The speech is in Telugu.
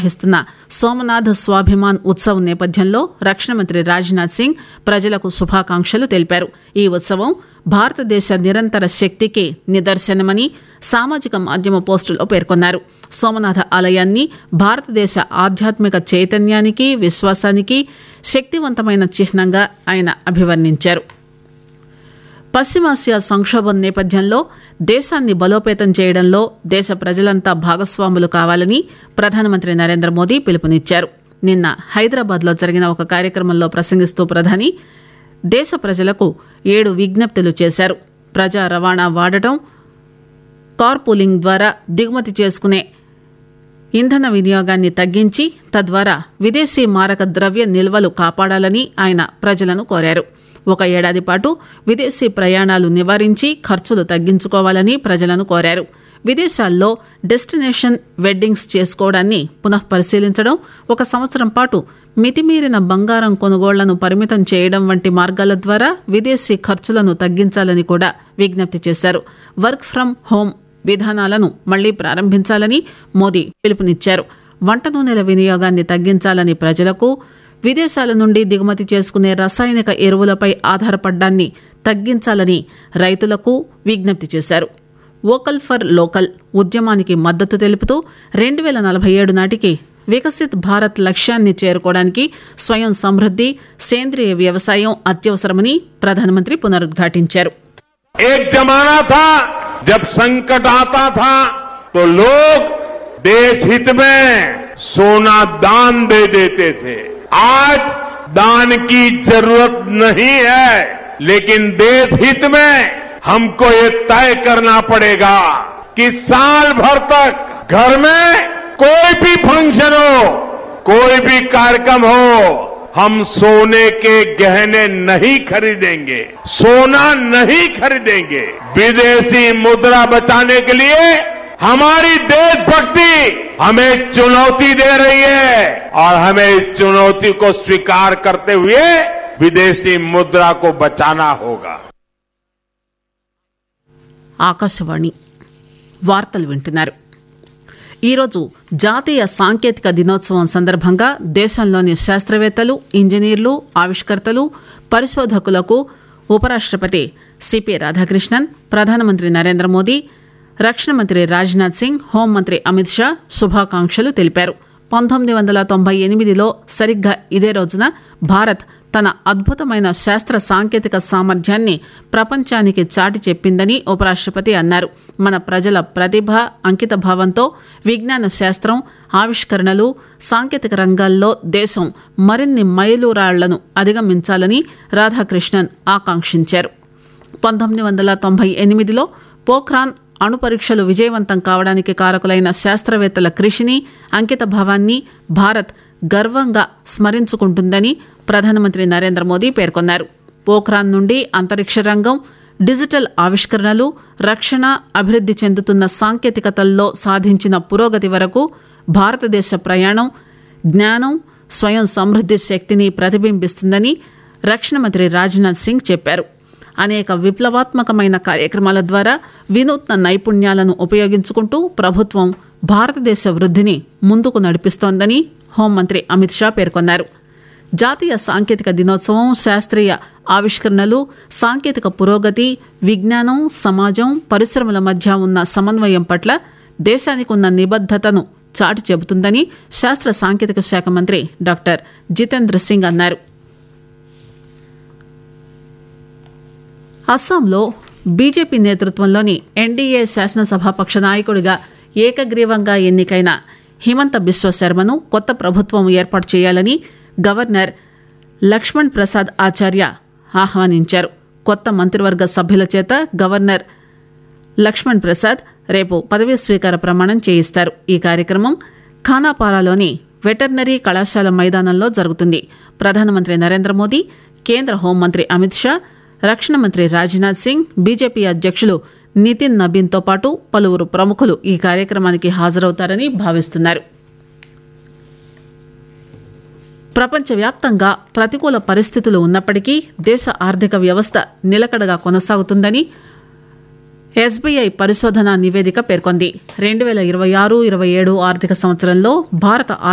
నిర్వహిస్తున్న సోమనాథ్ స్వాభిమాన్ ఉత్సవ్ నేపథ్యంలో రక్షణ మంత్రి రాజ్నాథ్ సింగ్ ప్రజలకు శుభాకాంక్షలు తెలిపారు ఈ ఉత్సవం భారతదేశ నిరంతర శక్తికి నిదర్శనమని సామాజిక మాధ్యమ పోస్టులో పేర్కొన్నారు సోమనాథ ఆలయాన్ని భారతదేశ ఆధ్యాత్మిక చైతన్యానికి విశ్వాసానికి శక్తివంతమైన చిహ్నంగా ఆయన అభివర్ణించారు పశ్చిమాసియా సంక్షోభం నేపథ్యంలో దేశాన్ని బలోపేతం చేయడంలో దేశ ప్రజలంతా భాగస్వాములు కావాలని ప్రధానమంత్రి నరేంద్ర మోదీ పిలుపునిచ్చారు నిన్న హైదరాబాద్లో జరిగిన ఒక కార్యక్రమంలో ప్రసంగిస్తూ ప్రధాని దేశ ప్రజలకు ఏడు విజ్ఞప్తులు చేశారు ప్రజా రవాణా వాడటం కార్ పూలింగ్ ద్వారా దిగుమతి చేసుకునే ఇంధన వినియోగాన్ని తగ్గించి తద్వారా విదేశీ మారక ద్రవ్య నిల్వలు కాపాడాలని ఆయన ప్రజలను కోరారు ఒక ఏడాది పాటు విదేశీ ప్రయాణాలు నివారించి ఖర్చులు తగ్గించుకోవాలని ప్రజలను కోరారు విదేశాల్లో డెస్టినేషన్ వెడ్డింగ్స్ చేసుకోవడాన్ని పునః పరిశీలించడం ఒక సంవత్సరం పాటు మితిమీరిన బంగారం కొనుగోళ్లను పరిమితం చేయడం వంటి మార్గాల ద్వారా విదేశీ ఖర్చులను తగ్గించాలని కూడా విజ్ఞప్తి చేశారు వర్క్ ఫ్రం హోం విధానాలను మళ్లీ ప్రారంభించాలని మోదీ పిలుపునిచ్చారు వంట నూనెల వినియోగాన్ని తగ్గించాలని ప్రజలకు విదేశాల నుండి దిగుమతి చేసుకునే రసాయనిక ఎరువులపై ఆధారపడ్డాన్ని తగ్గించాలని రైతులకు విజ్ఞప్తి చేశారు వోకల్ ఫర్ లోకల్ ఉద్యమానికి మద్దతు తెలుపుతూ రెండు వేల నలభై ఏడు నాటికి వికసిత్ భారత్ లక్ష్యాన్ని చేరుకోవడానికి స్వయం సమృద్ది సేంద్రియ వ్యవసాయం అత్యవసరమని ప్రధానమంత్రి పునరుద్ఘాటించారు एक जमाना था जब संकट आता था तो लोग देश हित में सोना दान दे देते थे आज दान की जरूरत नहीं है लेकिन देश हित में हमको ये तय करना पड़ेगा कि साल भर तक घर में कोई भी फंक्शन हो कोई भी कार्यक्रम हो हम सोने के गहने नहीं खरीदेंगे सोना नहीं खरीदेंगे विदेशी मुद्रा बचाने के लिए हमारी देशभक्ति हमें चुनौती दे रही है और हमें इस चुनौती को स्वीकार करते हुए विदेशी मुद्रा को बचाना होगा ఆకాశవాణి వార్తలు వింటున్నారు ఈరోజు జాతీయ సాంకేతిక దినోత్సవం సందర్భంగా దేశంలోని శాస్త్రవేత్తలు ఇంజనీర్లు ఆవిష్కర్తలు పరిశోధకులకు ఉపరాష్టపతి సిపి రాధాకృష్ణన్ ప్రధానమంత్రి నరేంద్ర మోదీ రక్షణ మంత్రి రాజ్నాథ్ సింగ్ హోంమంత్రి అమిత్ షా శుభాకాంక్షలు తెలిపారు పంతొమ్మిది వందల తొంభై ఎనిమిదిలో సరిగ్గా ఇదే రోజున భారత్ తన అద్భుతమైన శాస్త్ర సాంకేతిక సామర్థ్యాన్ని ప్రపంచానికి చాటి చెప్పిందని ఉపరాష్టపతి అన్నారు మన ప్రజల ప్రతిభ అంకిత భావంతో విజ్ఞాన శాస్త్రం ఆవిష్కరణలు సాంకేతిక రంగాల్లో దేశం మరిన్ని మైలురాళ్లను అధిగమించాలని రాధాకృష్ణన్ ఆకాంక్షించారు పంతొమ్మిది వందల తొంభై ఎనిమిదిలో పోఖ్రాన్ అణు పరీక్షలు విజయవంతం కావడానికి కారకులైన శాస్త్రవేత్తల కృషిని అంకిత భావాన్ని భారత్ గర్వంగా స్మరించుకుంటుందని ప్రధానమంత్రి నరేంద్ర మోదీ పేర్కొన్నారు పోఖ్రాన్ నుండి అంతరిక్ష రంగం డిజిటల్ ఆవిష్కరణలు రక్షణ అభివృద్ది చెందుతున్న సాంకేతికతల్లో సాధించిన పురోగతి వరకు భారతదేశ ప్రయాణం జ్ఞానం స్వయం సమృద్ది శక్తిని ప్రతిబింబిస్తుందని రక్షణ మంత్రి రాజ్నాథ్ సింగ్ చెప్పారు అనేక విప్లవాత్మకమైన కార్యక్రమాల ద్వారా వినూత్న నైపుణ్యాలను ఉపయోగించుకుంటూ ప్రభుత్వం భారతదేశ వృద్ధిని ముందుకు నడిపిస్తోందని హోంమంత్రి అమిత్ షా పేర్కొన్నారు జాతీయ సాంకేతిక దినోత్సవం శాస్త్రీయ ఆవిష్కరణలు సాంకేతిక పురోగతి విజ్ఞానం సమాజం పరిశ్రమల మధ్య ఉన్న సమన్వయం పట్ల దేశానికి ఉన్న నిబద్దతను చాటి చెబుతుందని శాస్త్ర సాంకేతిక శాఖ మంత్రి డాక్టర్ జితేంద్ర సింగ్ అన్నారు అస్సాంలో బీజేపీ నేతృత్వంలోని ఎన్డీఏ శాసనసభాపక్ష నాయకుడిగా ఏకగ్రీవంగా ఎన్నికైన హిమంత బిశ్వ శర్మను కొత్త ప్రభుత్వం ఏర్పాటు చేయాలని గవర్నర్ లక్ష్మణ్ ప్రసాద్ ఆచార్య ఆహ్వానించారు కొత్త మంత్రివర్గ సభ్యుల చేత గవర్నర్ లక్ష్మణ్ ప్రసాద్ రేపు పదవీ స్వీకార ప్రమాణం చేయిస్తారు ఈ కార్యక్రమం ఖానాపారాలోని వెటర్నరీ కళాశాల మైదానంలో జరుగుతుంది ప్రధానమంత్రి నరేంద్ర మోదీ కేంద్ర హోంమంత్రి అమిత్ షా రక్షణ మంత్రి రాజ్నాథ్ సింగ్ బీజేపీ అధ్యక్షులు నితిన్ నబీన్తో పాటు పలువురు ప్రముఖులు ఈ కార్యక్రమానికి హాజరవుతారని భావిస్తున్నారు ప్రపంచవ్యాప్తంగా ప్రతికూల పరిస్థితులు ఉన్నప్పటికీ దేశ ఆర్థిక వ్యవస్థ నిలకడగా కొనసాగుతుందని ఎస్బీఐ పరిశోధన నివేదిక పేర్కొంది రెండు వేల ఇరవై ఆరు ఇరవై ఏడు ఆర్థిక సంవత్సరంలో భారత